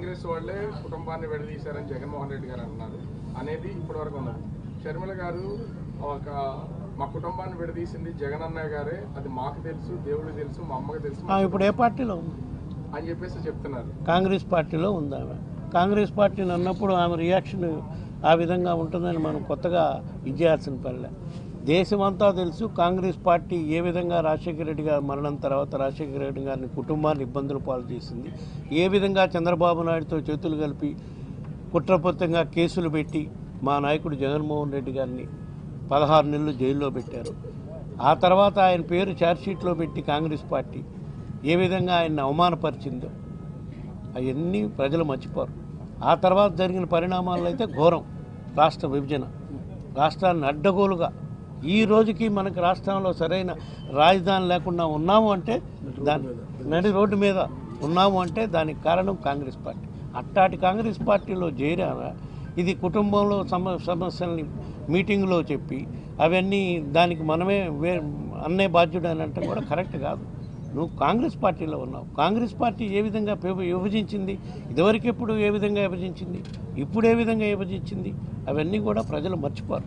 కాంగ్రెస్ వాళ్ళే కుటుంబాన్ని విడదీశారని జగన్మోహన్ రెడ్డి గారు అన్నారు అనేది ఇప్పటివరకు ఉన్నది షర్మిల గారు ఒక మా కుటుంబాన్ని విడదీసింది జగన్ అన్నయ్య గారే అది మాకు తెలుసు దేవుడికి తెలుసు మా అమ్మకి తెలుసు ఆ, ఇప్పుడు ఏ పార్టీలో ఉంది అని చెప్పేసి చెప్తున్నారు కాంగ్రెస్ పార్టీలో ఉంది ఆమె కాంగ్రెస్ పార్టీని అన్నప్పుడు ఆమె రియాక్షన్ ఆ విధంగా ఉంటుందని మనం కొత్తగా ఇచ్చేయాల్సిన పనిలే దేశమంతా తెలుసు కాంగ్రెస్ పార్టీ ఏ విధంగా రాజశేఖర రెడ్డి గారి మరణం తర్వాత రాజశేఖర రెడ్డి గారిని కుటుంబాన్ని ఇబ్బందులు పాలు చేసింది ఏ విధంగా చంద్రబాబు నాయుడుతో చేతులు కలిపి కుట్రపూరితంగా కేసులు పెట్టి మా నాయకుడు జగన్మోహన్ రెడ్డి గారిని పదహారు నెలలు జైల్లో పెట్టారు ఆ తర్వాత ఆయన పేరు ఛార్జ్షీట్లో పెట్టి కాంగ్రెస్ పార్టీ ఏ విధంగా ఆయన్ని అవమానపరిచిందో అవన్నీ ప్రజలు మర్చిపోరు ఆ తర్వాత జరిగిన పరిణామాల్లో అయితే ఘోరం రాష్ట్ర విభజన రాష్ట్రాన్ని అడ్డగోలుగా ఈ రోజుకి మనకి రాష్ట్రంలో సరైన రాజధాని లేకుండా ఉన్నాము అంటే దాని నడి రోడ్డు మీద ఉన్నాము అంటే దానికి కారణం కాంగ్రెస్ పార్టీ అట్టాటి కాంగ్రెస్ పార్టీలో చేరారా ఇది కుటుంబంలో సమ సమస్యల్ని మీటింగ్లో చెప్పి అవన్నీ దానికి మనమే వే అన్నే బాధ్యుడు అని అంటే కూడా కరెక్ట్ కాదు నువ్వు కాంగ్రెస్ పార్టీలో ఉన్నావు కాంగ్రెస్ పార్టీ ఏ విధంగా విభ- విభజించింది ఇదివరకు ఎప్పుడు ఏ విధంగా విభజించింది ఇప్పుడు ఏ విధంగా విభజించింది అవన్నీ కూడా ప్రజలు మర్చిపోరు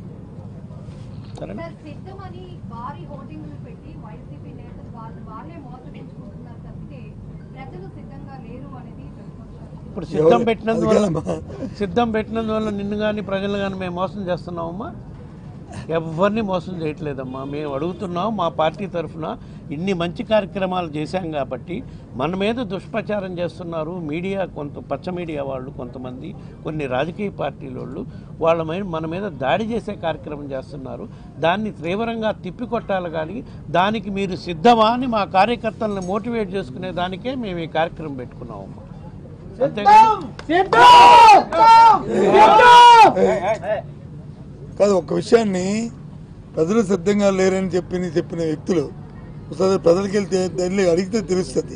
సరేనా సార్ సిద్ధమని భారీ హోర్డింగ్లు పెట్టి వైసీపీ నేతలు వాళ్ళు వాళ్ళే మోసగించుకుంటున్నారు తప్పితే ప్రజలు సిద్ధంగా లేరు అనేది ప్రతిపక్షాలు ఇప్పుడు సిద్ధం ఎవరు- పెట్టినందువల్ల అది కాదమ్మా. సిద్ధం పెట్టినందువల్ల నిన్ను కానీ ప్రజలు కానీ మేము మోసం చేస్తున్నామమ్మా ఎవరిని మోసం చేయట్లేదమ్మా మేము అడుగుతున్నాం మా పార్టీ తరఫున ఇన్ని మంచి కార్యక్రమాలు చేశాం కాబట్టి మన మీద దుష్ప్రచారం చేస్తున్నారు మీడియా కొంత పచ్చ మీడియా వాళ్ళు కొంతమంది కొన్ని రాజకీయ పార్టీల వాళ్ళు వాళ్ళ మీద మన మీద దాడి చేసే కార్యక్రమం చేస్తున్నారు దాన్ని తీవ్రంగా తిప్పికొట్టాలి కానీ దానికి మీరు సిద్ధమా అని మా కార్యకర్తలను మోటివేట్ చేసుకునే దానికే మేము ఈ కార్యక్రమం పెట్టుకున్నామమ్మా అంతేగాని కాదు ఒక విషయాన్ని ప్రజలు సిద్ధంగా లేరని చెప్పి చెప్పిన వ్యక్తులు ఒకసారి ప్రజలకి వెళ్తే వెళ్ళి అడిగితే తెలుస్తుంది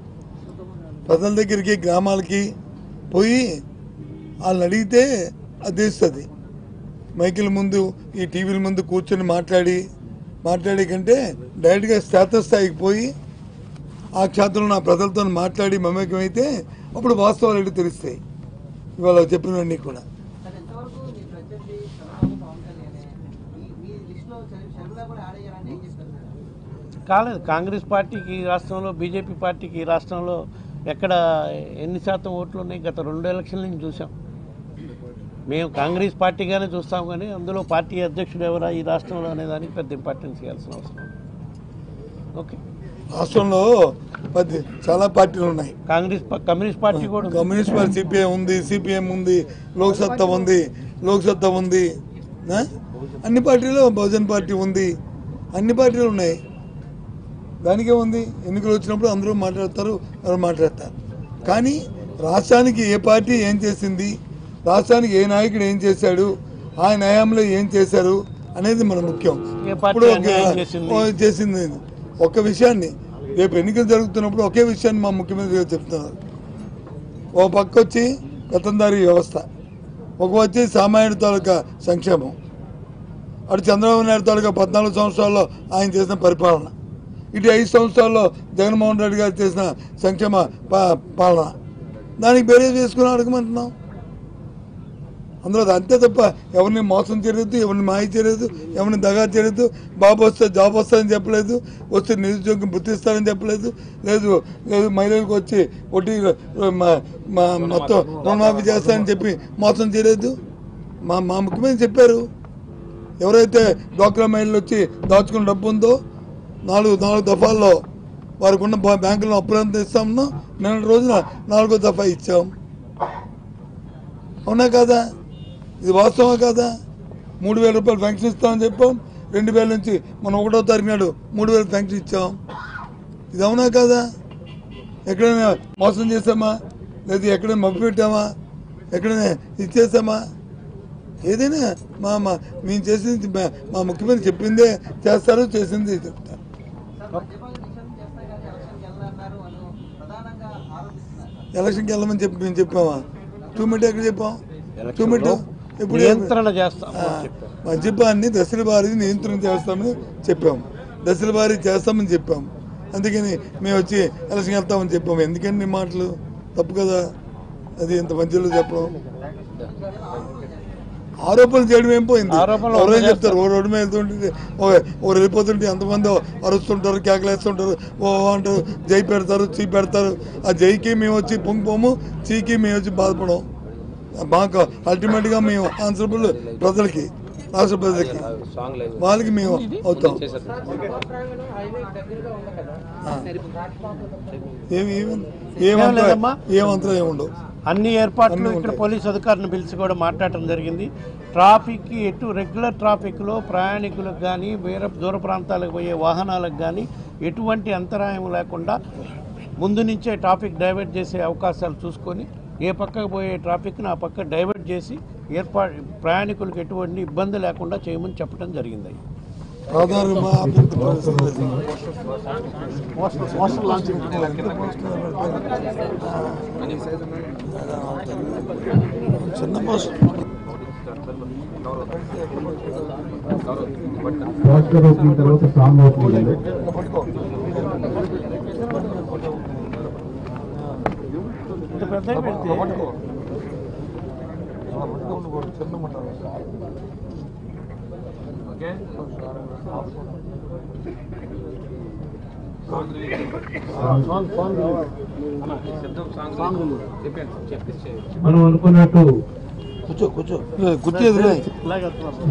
ప్రజల దగ్గరికి గ్రామాలకి పోయి వాళ్ళని అడిగితే అది తెలుస్తుంది మైకుల ముందు ఈ టీవీల ముందు కూర్చొని మాట్లాడి మాట్లాడే కంటే డైరెక్ట్గా స్థాయికి పోయి ఆ క్షేత్రంలో నా ప్రజలతో మాట్లాడి మమేకమైతే అప్పుడు వాస్తవాలు ఏంటో తెలుస్తాయి ఇవాళ చెప్పినవన్నీ కూడా సార్ ఎంతవరకు మీ ప్రత్యర్థి చంద్రబాబు పవన్ కళ్యాణ్ మీ మీ లిస్టులో షర్మిల కూడా యాడ్ అయ్యారంటే ఏం చెప్తారు సార్ కాలేదు కాంగ్రెస్ పార్టీకి ఈ రాష్ట్రంలో బీజేపీ పార్టీకి ఈ రాష్ట్రంలో ఎక్కడ ఎన్ని శాతం ఓట్లు ఉన్నాయి గత రెండు ఎలక్షన్ల నుంచి చూసాం మేము కాంగ్రెస్ పార్టీగానే చూస్తాం కానీ అందులో పార్టీ అధ్యక్షుడు ఎవరా ఈ రాష్ట్రంలో అనే దానికి పెద్ద ఇంపార్టెన్స్ ఇవ్వాల్సిన అవసరం ఉంది. ఓకే రాష్ట్రంలో పది చాలా పార్టీలు ఉన్నాయి కాంగ్రెస్ పా- కమ్యూనిస్ట్ పార్టీ కూడా ఉంది. కమ్యూనిస్ట్ పార్టీ సిపిఐ ఉంది సిపిఎం ఉంది లోక్సత్తా ఉంది లోక్సత్తా ఉంది ఆ? అన్ని పార్టీలు బహుజన్ పార్టీ ఉంది అన్ని పార్టీలు ఉన్నాయి దానికే ఉంది ఎన్నికలు వచ్చినప్పుడు అందరూ మాట్లాడతారు ఎవరు మాట్లాడతారు కానీ రాష్ట్రానికి ఏ పార్టీ ఏం చేసింది రాష్ట్రానికి ఏ నాయకుడు ఏం చేశాడు ఆ న్యాయంలో ఏం చేశారు అనేది మన ముఖ్యం ఏ పార్టీ ఇప్పుడు ఒక- అన్యాయం చేసింది? ఓ చేసింది ఒక్క విషయాన్ని రేపు ఎన్నికలు జరుగుతున్నప్పుడు ఒకే విషయాన్ని మా ముఖ్యమంత్రి గారు చెప్తున్నారు ఓ పక్క వచ్చి గతందారి వ్యవస్థ ఒక వచ్చి సామాన్యుడి తాలూకా సంక్షేమం అటు చంద్రబాబు నాయుడు తాలూకా పద్నాలుగు సంవత్సరాల్లో ఆయన చేసిన పరిపాలన ఇటు ఐదు సంవత్సరాల్లో జగన్మోహన్ రెడ్డి గారు చేసిన సంక్షేమ పా- పాలన దానికి బేరే చేసుకుని అడగమంటున్నాం అందులో అది అంతే తప్ప ఎవరిని మోసం చేయలేదు ఎవరిని మాయ చేయలేదు ఎవరిని దగా చేయలేదు బాబు వస్తే జాబ్ వస్తుందని చెప్పలేదు వస్తే నిరుద్యోగం గుర్తిస్తారని చెప్పలేదు లేదు లేదు మహిళలకు వచ్చి వడ్డీ మా- మా మొత్తం రుణమాఫీ చేస్తారని చెప్పి మోసం చేయలేదు మా మా ముఖ్యమంత్రి చెప్పారు ఎవరైతే డోక్రా మహిళలు వచ్చి దాచుకున్న డబ్బు ఉందో నాలుగు నాలుగు దఫాల్లో వారికి ఉన్న బా- బ్యాంకులో అప్పులంతా ఇస్తామన్నా నిన్న రోజున నాలుగో దఫా ఇచ్చాం అవునా కాదా ఇది వాస్తవం కాదా మూడు వేల రూపాయలు పెన్షన్ ఇస్తామని చెప్పాం రెండు వేల నుంచి మనం ఒకటో తారీఖు నాడు మూడు వేలు పెన్షన్ ఇచ్చాం ఇది అవునా కాదా ఎక్కడైనా మోసం చేసామా లేదా ఎక్కడైనా మబ్బు పెట్టామా ఎక్కడైనా ఇచ్చేసామా ఏదైనా మా మా మేము చేసింది మా- మా ముఖ్యమంత్రి చెప్పిందే చేస్తారు చేసింది చెప్తారు సార్ మద్యపాన నిషేధం చేస్తా కానీ ఎలక్షన్కి వెళ్ళన్నారు అని ప్రధానంగా ఆరోపిస్తున్నారు సార్. ఎలక్షన్కి వెళ్ళమని చెప్పి మేము చెప్పామా టూ మినిట్ ఎక్కడ చెప్పాం టూ మినిట్ ఇప్పుడు నియంత్రణ చేస్తాం ఆ, అని చెప్పారు మద్యపాన్ని దశల వారీ నియంత్రణ చేస్తామని చెప్పాము దశల వారీ చేస్తామని చెప్పాము అందుకని మేము వచ్చి ఎలక్షన్ వెళ్తామని చెప్పాము ఎందుకని నీ మాటలు తప్పు కదా అది ఇంత మధ్యలో చెప్పడం ఆరోపణలు చేయడం ఏం పోయింది ఆరోపణలు ఎవరైనా చేస్తారు. చెప్తారు ఓ రోడ్డు మీద వెళ్తుంటే ఓ ఓ వెళ్ళిపోతుంటే ఎంతమంది అరుస్తుంటారు కేకలేస్తుంటారు ఓ అంటారు జై పెడతారు చీ పెడతారు ఆ జైకి మేము వచ్చి పొంగిపోము చీకి మేము వచ్చి బాధపడం మాకు అల్టిమేట్గా మేము ఆన్సరబుల్ ప్రజలకి రాష్ట్ర ప్రజలకి వాళ్ళకి మేము అవుతాం ఆ. ఏమి ఏమి- ఏమంతా లేదమ్మా. ఏమంతా ఏముండవు అన్ని ఏర్పాట్లు అన్నీ ఇక్కడ ఉంటాయి. పోలీస్ అధికారులను పిలిచి కూడా మాట్లాడటం జరిగింది ట్రాఫిక్కి ఎటు రెగ్యులర్ ట్రాఫిక్లో ప్రయాణికులకు కానీ వేరే దూర ప్రాంతాలకు పోయే వాహనాలకు కానీ ఎటువంటి అంతరాయం లేకుండా ముందు నుంచే ట్రాఫిక్ డైవర్ట్ చేసే అవకాశాలు చూసుకొని ఏ పక్కకు పోయే ట్రాఫిక్ని ఆ పక్క డైవర్ట్ చేసి ఏర్పాటు ప్రయాణికులకు ఎటువంటి ఇబ్బంది లేకుండా చేయమని చెప్పడం జరిగింది ప్రధానంగా మా అభ్యర్థి పరిస్థితి చిన్న పోస్ట్ పోస్టర్ ఓపెనింగ్ తర్వాత సాంగ్ ఓపెనింగ్ ఉంది ఇంత పెద్ద పెడితే మనం అనుకున్నట్టు కూర్చో కూర్చో కూర్చో ఎదురే ఇలాగే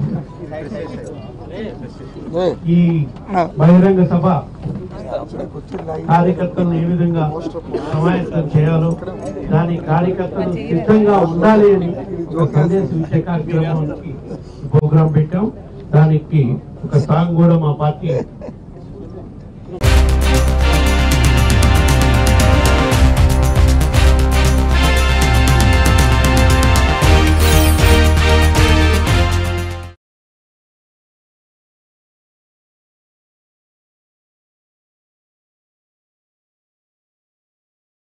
ఈ బహిరంగ సభ కార్యకర్తలను ఏ విధంగా సమాయత్తం చేయాలో దాని కార్యకర్తలు సిద్ధంగా ఉండాలి అని ఒక సందేశం ఇచ్చే కార్యక్రమానికి ప్రోగ్రాం పెట్టాం దానికి ఒక సాంగ్ కూడా మా పార్టీ